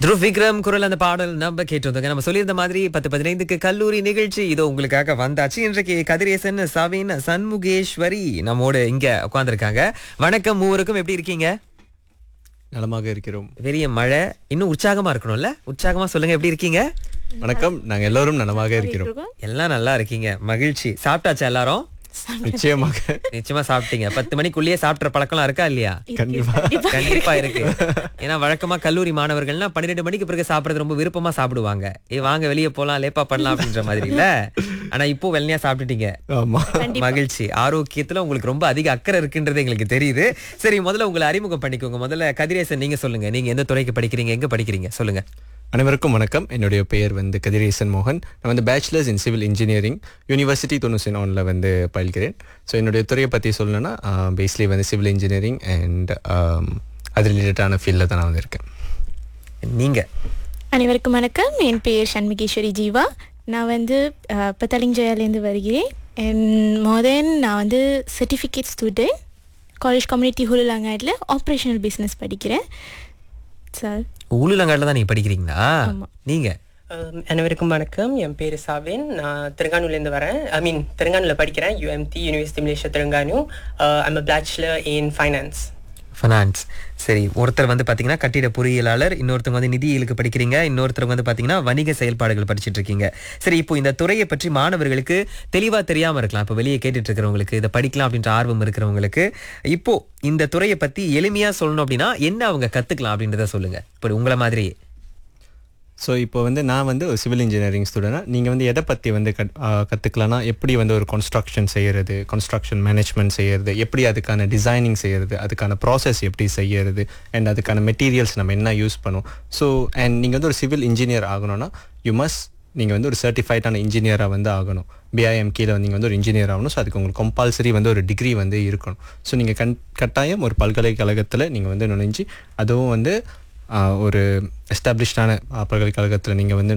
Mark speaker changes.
Speaker 1: த்ருவ் விக்ரம் குரல் அந்த பாடல் நம்ம கேட்டிருந்தோங்க நம்ம சொல்லியிருந்த மாதிரி பத்து பதினைந்துக்கு கல்லூரி நிகழ்ச்சி இதோ உங்களுக்காக வந்தாச்சு இன்றைக்கு கதிரேசன் சவின் சண்முகேஸ்வரி நம்மோடு இங்க உட்கார்ந்திருக்காங்க வணக்கம் மூவருக்கும் எப்படி இருக்கீங்க
Speaker 2: நலமாக இருக்கிறோம்
Speaker 1: பெரிய மழை இன்னும் உற்சாகமா இருக்கணும்ல உற்சாகமா சொல்லுங்க எப்படி இருக்கீங்க
Speaker 2: வணக்கம் நாங்க எல்லோரும் நலமாக இருக்கிறோம்
Speaker 1: எல்லாம் நல்லா இருக்கீங்க மகிழ்ச்சி சாப்பிட்டாச்சா எல்லாரும்
Speaker 2: நிச்சயமாக
Speaker 1: நிச்சயமா சாப்பிட்டீங்க பத்து மணிக்குள்ளேயே சாப்பிட்ற பழக்கம்லாம் இருக்கா இல்லையா
Speaker 2: கண்டிப்பா
Speaker 1: கண்டிப்பா இருக்கு ஏன்னா வழக்கமா கல்லூரி மாணவர்கள்னா பன்னிரெண்டு மணிக்கு பிறகு சாப்பிடுறது ரொம்ப விருப்பமா சாப்பிடுவாங்க ஏ வாங்க வெளியே போலாம் லேப்பா பண்ணலாம் அப்படின்ற மாதிரி இல்ல ஆனா இப்போ வெள்ளையா சாப்பிட்டுட்டீங்க
Speaker 2: ஆமா
Speaker 1: மகிழ்ச்சி ஆரோக்கியத்துல உங்களுக்கு ரொம்ப அதிக அக்கறை இருக்குன்றது எங்களுக்கு தெரியுது சரி முதல்ல உங்களை அறிமுகம் பண்ணிக்கோங்க முதல்ல கதிரேசன் நீங்க சொல்லுங்க நீங்க எந்த துறைக்கு படிக்கிறீங்க எங்க படிக்கிறீங்க சொல்லுங்க
Speaker 2: அனைவருக்கும் வணக்கம் என்னுடைய பெயர் வந்து கதிரேசன் மோகன் நான் வந்து bachelors in civil engineering university தொண்ணூற்றி ஒன்றில் வந்து பயில்கிறேன் ஸோ என்னுடைய துறையை பற்றி சொல்லணும்னா பேஸ்லி வந்து சிவில் இன்ஜினியரிங் அண்ட் அது ரிலேட்டடான ஃபீல்டில் தான் நான் வந்து இருக்கேன்
Speaker 1: நீங்க
Speaker 3: அனைவருக்கும் வணக்கம் என் பெயர் சண்முகேஸ்வரி ஜீவா நான் வந்து பத்தலிஞ்சயாலேருந்து வருகிறேன் என் மோதன் நான் வந்து சர்டிஃபிகேட் ஸ்டூடெண்ட் காலேஜ் கம்யூனிட்டி ஹுலுலாங்காட்டில் ஆப்ரேஷனல் பிஸ்னஸ் படிக்கிறேன் சார்
Speaker 1: உள்ளுலங்காட்டில் தான் நீங்க படிக்கிறீங்களா
Speaker 3: ஆமா.
Speaker 1: நீங்க
Speaker 4: Um, அனைவருக்கும் வணக்கம் என் பேர் சாவின் நான் திருங்கானூர்லேருந்து வரேன் ஐ மீன் திருங்கானூரில் படிக்கிறேன் UMT university Malaysia Terengganu I'm uh bachelor in finance
Speaker 1: finance சரி ஒருத்தர் வந்து பாத்தீங்கன்னா கட்டிட பொறியியலாளர் இன்னொருத்தவங்க வந்து நிதியியலுக்கு படிக்கிறீங்க இன்னொருத்தர் வந்து பாத்தீங்கன்னா வணிக செயல்பாடுகள் படிச்சிட்டு இருக்கீங்க சரி இப்போ இந்த துறையை பற்றி மாணவர்களுக்கு தெளிவா தெரியாம இருக்கலாம் இப்போ வெளியே கேட்டுட்டு இருக்கிறவங்களுக்கு இதை படிக்கலாம் அப்படின்ற ஆர்வம் இருக்கிறவங்களுக்கு இப்போ இந்த துறையை பத்தி எளிமையா சொல்லணும் அப்படின்னா என்ன அவங்க கத்துக்கலாம் அப்படின்றத சொல்லுங்க இப்போ உங்களை மாதிரி
Speaker 2: ஸோ இப்போ வந்து நான் வந்து ஒரு சிவில் இன்ஜினியரிங் ஸ்டூடெண்டாக நீங்கள் வந்து எதை பற்றி வந்து கத் கற்றுக்கலாம்னா எப்படி வந்து ஒரு கன்ஸ்ட்ரக்ஷன் செய்கிறது கன்ஸ்ட்ரக்ஷன் மேனேஜ்மெண்ட் செய்கிறது எப்படி அதுக்கான டிசைனிங் செய்கிறது அதுக்கான ப்ராசஸ் எப்படி செய்கிறது அண்ட் அதுக்கான மெட்டீரியல்ஸ் நம்ம என்ன யூஸ் பண்ணுவோம் ஸோ அண்ட் நீங்கள் வந்து ஒரு சிவில் இன்ஜினியர் ஆகணும்னா யூ மஸ்ட் நீங்கள் வந்து ஒரு சர்டிஃபைடான இன்ஜினியராக வந்து ஆகணும் பிஐஎம் கீழே நீங்கள் வந்து ஒரு இன்ஜினியர் ஆகணும் ஸோ அதுக்கு உங்களுக்கு கம்பல்சரி வந்து ஒரு டிகிரி வந்து இருக்கணும் ஸோ நீங்கள் கண் கட்டாயம் ஒரு பல்கலைக்கழகத்தில் நீங்கள் வந்து நுழைஞ்சு அதுவும் வந்து ஆஹ், ஒரு எஸ்டாப்ளிஷ்டான பல்கலைக்கழகத்தில் நீங்கள் வந்து